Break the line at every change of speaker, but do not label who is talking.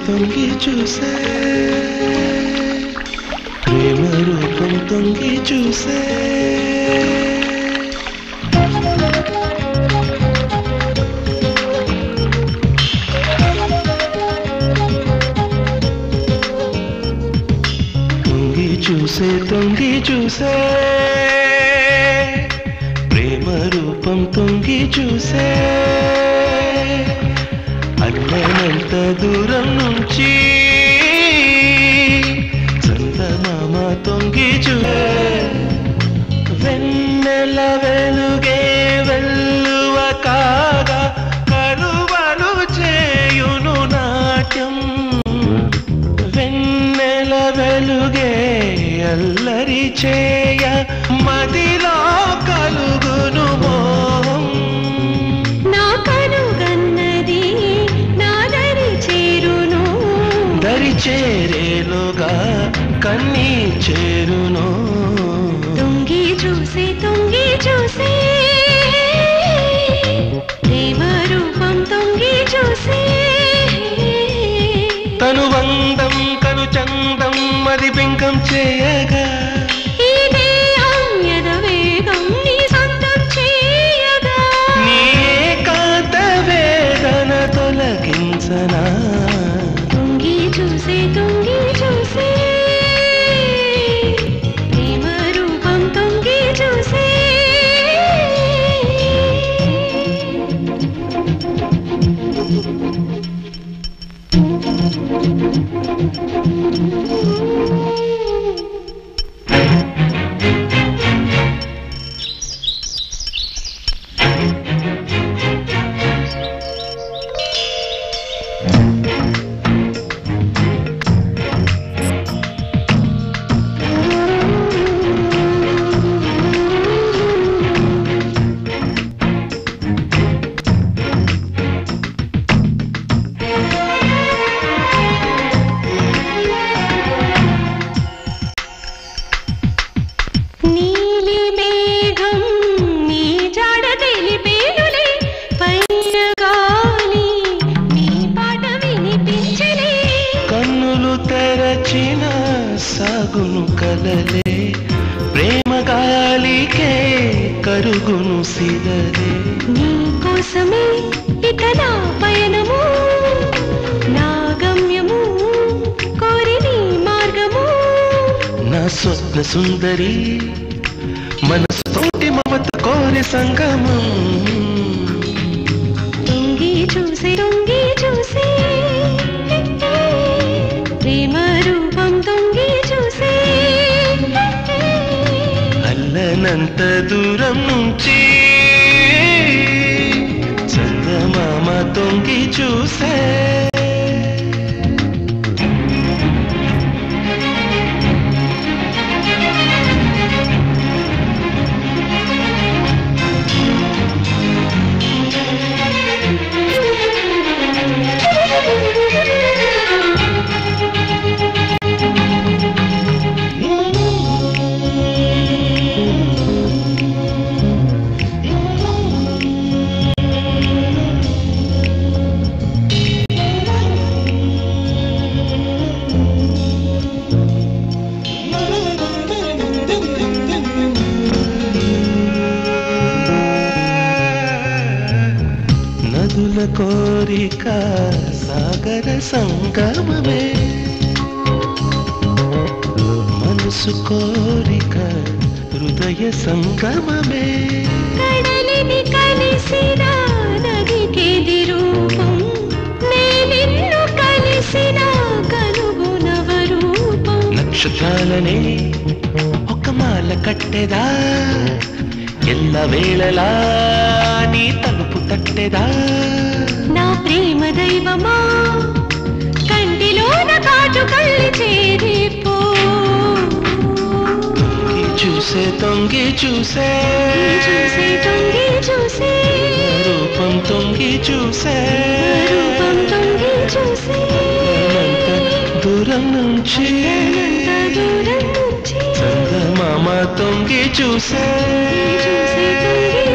తొంగి చూసే ప్రేమ రూపం తొంగి చూసే తొంగి చూసే తొంగి చూసే ప్రేమ రూపం తొంగి చూసే అల్లనంత దూరం నుంచి చందమామ తొంగి చూసే వెన్నెల వెలుగే వెల్లువ కాగా కలువలు చేయును నాట్యం వెన్నెల వెలుగే అల్లరి చేయ మదిలో కలుగును మోహం
నా కనుగన్నది నా దరి చేరును
దరి చేరేలుగా కన్నీ చేరును
తొంగి చూసే తొంగి చూసే ప్రేమ రూపం తొంగి చూసే
తను వందం కను చందం అది బింకం చేయగా
ఈ దేహం యద వేగం నీ సొంతం చేయగా
నీ ఏకాంత వేదన తొలగించనా
తొంగి చూసే తొంగి చూసే ప్రేమ రూపం తొంగి చూసే నీలి మేఘం నీ జాడ తెలిపేనులే పైన గాలి నీ పాట వినిపించలే
కన్నులు తెరచిన సాగును కలలే ప్రేమ గాలికే కరుగును సిదలే
నీ కోసమే ఇక నా పయనము నా గమ్యము కోరి నీ మార్గము
నా స్వప్న సుందరి మనసుతోటి మమత కోరి సంగమం
తొంగి చూసే తొంగి చూసే ప్రేమ రూపం తొంగి చూసే
అల్లనంత దూరం నుంచి చందమామ తొంగి చూసే నదుల కోరిక సాగర సంగమమే మనసు కోరిక హృదయ సంగమమే
కడలిని కలిసిన నదికేది రూపం నే నిన్ను కలిసిన కలుగునవ రూపం
నక్షత్రాలనే ఒక మాల కట్టెదా ఎల్ల వేళలా నీ తలుపు తట్టెదా
నా ప్రేమ దైవమా కంటిలోన కాటు కళ్ళి చేరిపో
తొంగి చూసే తొంగి చూసే
చూసే తొంగి చూసే
రూపం తొంగి చూసే
రూపం తొంగి చూసే
అనంత దూరం నుంచి
ఎంత దూరం నుంచి
చందమామ తొంగి చూసే
చూసే తొంగి